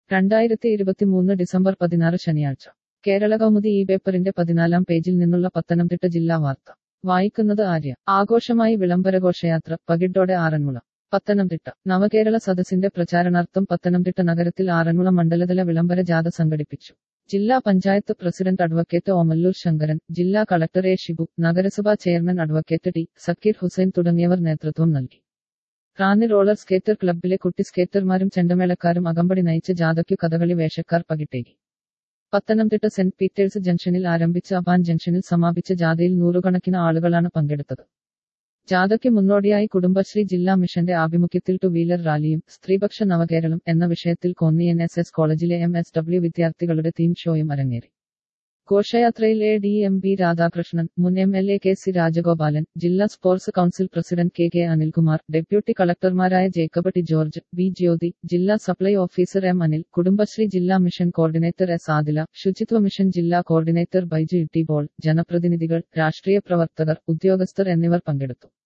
രണ്ടായിരത്തി ഇരുപത്തിമൂന്ന് ഡിസംബർ പതിനാറ് ശനിയാഴ്ച കേരള കൗമുദി ഈ പേപ്പറിന്റെ പതിനാലാം പേജിൽ നിന്നുള്ള പത്തനംതിട്ട ജില്ലാ വാർത്ത വായിക്കുന്നത് ആര്യ ആഘോഷമായി വിളംബരഘോഷയാത്ര പകിട്ടോടെ ആറന്മുള പത്തനംതിട്ട നവകേരള സദസ്സിന്റെ പ്രചാരണാർത്ഥം പത്തനംതിട്ട നഗരത്തിൽ ആറന്മുള മണ്ഡലതല വിളംബര ജാഥ സംഘടിപ്പിച്ചു ജില്ലാ പഞ്ചായത്ത് പ്രസിഡന്റ് അഡ്വക്കേറ്റ് ഓമല്ലൂർ ശങ്കരൻ ജില്ലാ കളക്ടർ എ ഷിബു നഗരസഭാ chairman advocate T Zakir Hussain തുടങ്ങിയവർ നേതൃത്വം നൽകി റാന്നി റോളർ സ്കേറ്റർ ക്ലബ്ബിലെ കുട്ടി സ്കേറ്റർമാരും ചെണ്ടമേളക്കാരും അകമ്പടി നയിച്ച ജാഥയ്ക്കു കഥകളി വേഷക്കാർ പകിട്ടേകി പത്തനംതിട്ട സെന്റ് പീറ്റേഴ്സ് ജംഗ്ഷനിൽ ആരംഭിച്ച അബാൻ ജംഗ്ഷനിൽ സമാപിച്ച ജാഥയിൽ നൂറുകണക്കിന് ആളുകളാണ് പങ്കെടുത്തത് ജാഥയ്ക്ക് മുന്നോടിയായി കുടുംബശ്രീ ജില്ലാ മിഷന്റെ ആഭിമുഖ്യത്തിൽ ടു വീലർ റാലിയും സ്ത്രീപക്ഷ നവകേരളം എന്ന വിഷയത്തിൽ കോന്നി എൻ എസ് എസ് കോളേജിലെ എം എസ് ഡബ്ല്യു വിദ്യാർത്ഥികളുടെ തീം ഷോയും അരങ്ങേറി ഘോഷയാത്രയിൽ A D M B Radhakrishnan മുൻ M L A K C Rajagopalan ജില്ലാ sports council president K K Anilkumar deputy കളക്ടർമാരായ Jacob T George B Jyothi ജില്ലാ supply officer M Anil Kudumbashree ജില്ലാ മിഷൻ കോർഡിനേറ്റർ എസ് ആദില ശുചിത്വ മിഷൻ ജില്ലാ കോർഡിനേറ്റർ ബൈജു ഇട്ടി ബോൾ ജനപ്രതിനിധികൾ രാഷ്ട്രീയ പ്രവർത്തകർ ഉദ്യോഗസ്ഥർ എന്നിവർ പങ്കെടുത്തു